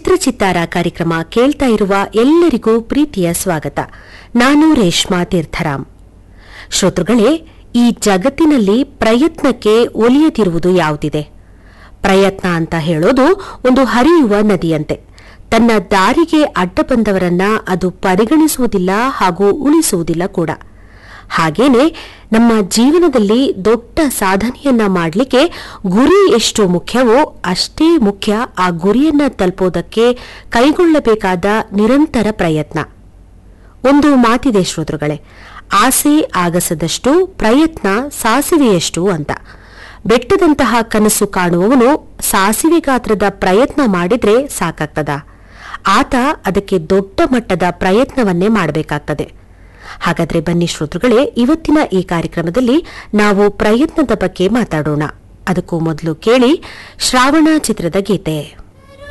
ಚಿತ್ರಚಿತ್ತಾರ ಕಾರ್ಯಕ್ರಮ ಕೇಳ್ತಾ ಇರುವ ಎಲ್ಲರಿಗೂ ಪ್ರೀತಿಯ ಸ್ವಾಗತ ನಾನು ರೇಷ್ಮಾ ತೀರ್ಥರಾಮ್ ಶ್ರೋತೃಗಳೇ ಈ ಜಗತ್ತಿನಲ್ಲಿ ಪ್ರಯತ್ನಕ್ಕೆ ಒಲಿಯದಿರುವುದು ಯಾವುದಿದೆ ಪ್ರಯತ್ನ ಅಂತ ಹೇಳೋದು ಒಂದು ಹರಿಯುವ ನದಿಯಂತೆ ತನ್ನ ದಾರಿಗೆ ಅಡ್ಡ ಬಂದವರನ್ನ ಅದು ಪರಿಗಣಿಸುವುದಿಲ್ಲ ಹಾಗೂ ಉಳಿಸುವುದಿಲ್ಲ ಕೂಡ ಹಾಗೇನೆ ನಮ್ಮ ಜೀವನದಲ್ಲಿ ದೊಡ್ಡ ಸಾಧನೆಯನ್ನ ಮಾಡಲಿಕ್ಕೆ ಗುರಿ ಎಷ್ಟು ಮುಖ್ಯವೋ ಅಷ್ಟೇ ಮುಖ್ಯ ಆ ಗುರಿಯನ್ನ ತಲುಪೋದಕ್ಕೆ ಕೈಗೊಳ್ಳಬೇಕಾದ ನಿರಂತರ ಪ್ರಯತ್ನ ಒಂದು ಮಾತಿದೆ ಶ್ರೋತೃಗಳೇ ಆಸೆ ಆಗಸದಷ್ಟು ಪ್ರಯತ್ನ ಸಾಸಿವೆಯಷ್ಟು ಅಂತ ಬೆಟ್ಟದಂತಹ ಕನಸು ಕಾಣುವವನು ಸಾಸಿವೆ ಗಾತ್ರದ ಪ್ರಯತ್ನ ಮಾಡಿದ್ರೆ ಸಾಕಾಗ್ತದ ಆತ ಅದಕ್ಕೆ ದೊಡ್ಡ ಮಟ್ಟದ ಪ್ರಯತ್ನವನ್ನೇ ಮಾಡಬೇಕಾಗ್ತದೆ ಹಾಗಾದ್ರೆ ಬನ್ನಿ ಶ್ರೋತೃಗಳೇ ಇವತ್ತಿನ ಈ ಕಾರ್ಯಕ್ರಮದಲ್ಲಿ ನಾವು ಪ್ರಯತ್ನದ ಬಗ್ಗೆ ಮಾತಾಡೋಣ ಅದಕ್ಕೂ ಮೊದಲು ಕೇಳಿ ಶ್ರಾವಣ ಚಿತ್ರದ ಗೀತೆ